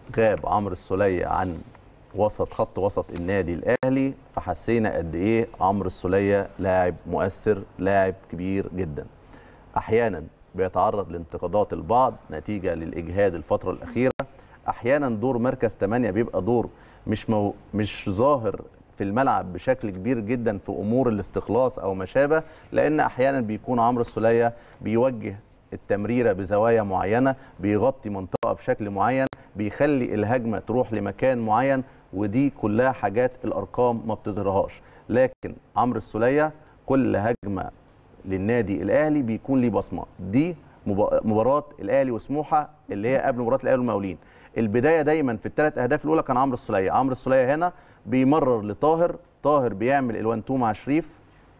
غاب عمرو السوليه عن وسط خط وسط النادي الاهلي فحسينا قد ايه عمرو السوليه لاعب مؤثر لاعب كبير جدا احيانا بيتعرض لانتقادات البعض نتيجه للاجهاد الفتره الاخيره احيانا دور مركز 8 بيبقى دور مش مو مش ظاهر في الملعب بشكل كبير جدا في امور الاستخلاص او ما شابه لان احيانا بيكون عمرو السوليه بيوجه التمريره بزوايا معينه بيغطي منطقه بشكل معين بيخلي الهجمه تروح لمكان معين ودي كلها حاجات الارقام ما بتظهرهاش لكن عمرو السوليه كل هجمه للنادي الاهلي بيكون ليه بصمه دي مبا- مباراه الاهلي وسموحه اللي هي قبل مباراه الاهلي والمقاولين البدايه دايما في الثلاث اهداف الاولى كان عمرو السوليه عمرو السوليه هنا بيمرر لطاهر طاهر بيعمل الوان تو مع شريف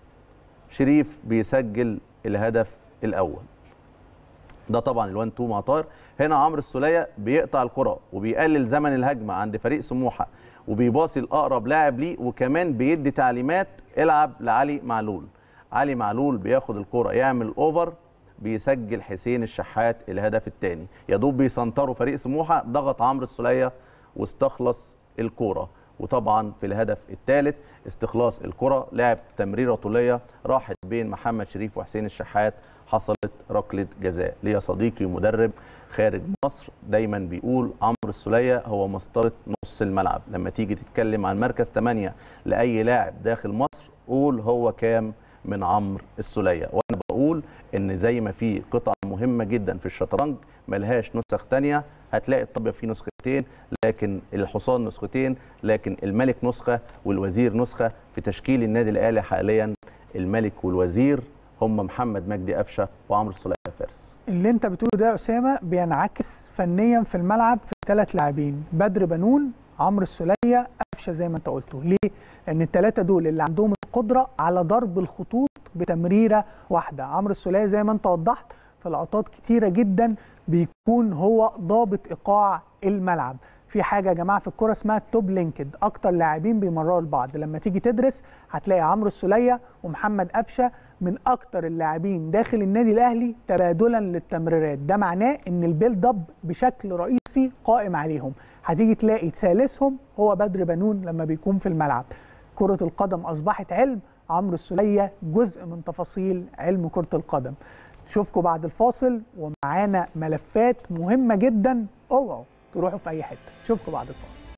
شريف بيسجل الهدف الاول ده طبعا الوان تو مع طاهر هنا عمرو السوليه بيقطع الكره وبيقلل زمن الهجمه عند فريق سموحه وبيباصي لاقرب لاعب ليه وكمان بيدي تعليمات العب لعلي معلول علي معلول بياخد الكره يعمل اوفر بيسجل حسين الشحات الهدف الثاني يا دوب بيسنطروا فريق سموحه ضغط عمرو السوليه واستخلص الكوره وطبعا في الهدف الثالث استخلاص الكره لعب تمريره طوليه راحت بين محمد شريف وحسين الشحات حصلت ركله جزاء ليا صديقي مدرب خارج مصر دايما بيقول عمرو السوليه هو مسطره نص الملعب لما تيجي تتكلم عن مركز 8 لاي لاعب داخل مصر قول هو كام من عمرو السوليه وانا بقول ان زي ما في قطعه مهمه جدا في الشطرنج ملهاش نسخ تانية هتلاقي الطابه فيه نسختين لكن الحصان نسختين لكن الملك نسخه والوزير نسخه في تشكيل النادي الاهلي حاليا الملك والوزير هم محمد مجدي قفشه وعمرو السوليه فارس اللي انت بتقوله ده يا اسامه بينعكس فنيا في الملعب في ثلاث لاعبين بدر بنون عمرو السوليه قفشه زي ما انت قلته ليه لان الثلاثه دول اللي عندهم القدره على ضرب الخطوط بتمريره واحده عمرو السوليه زي ما انت وضحت في لقطات كتيره جدا بيكون هو ضابط ايقاع الملعب في حاجه يا جماعه في الكوره اسمها توب لينكد اكتر لاعبين بيمرروا لبعض لما تيجي تدرس هتلاقي عمرو السوليه ومحمد قفشه من اكتر اللاعبين داخل النادي الاهلي تبادلا للتمريرات ده معناه ان البيلد اب بشكل رئيسي قائم عليهم هتيجي تلاقي ثالثهم هو بدر بنون لما بيكون في الملعب كرة القدم أصبحت علم عمرو السولية جزء من تفاصيل علم كرة القدم نشوفكم بعد الفاصل ومعانا ملفات مهمة جدا اوعوا تروحوا في أي حتة نشوفكم بعد الفاصل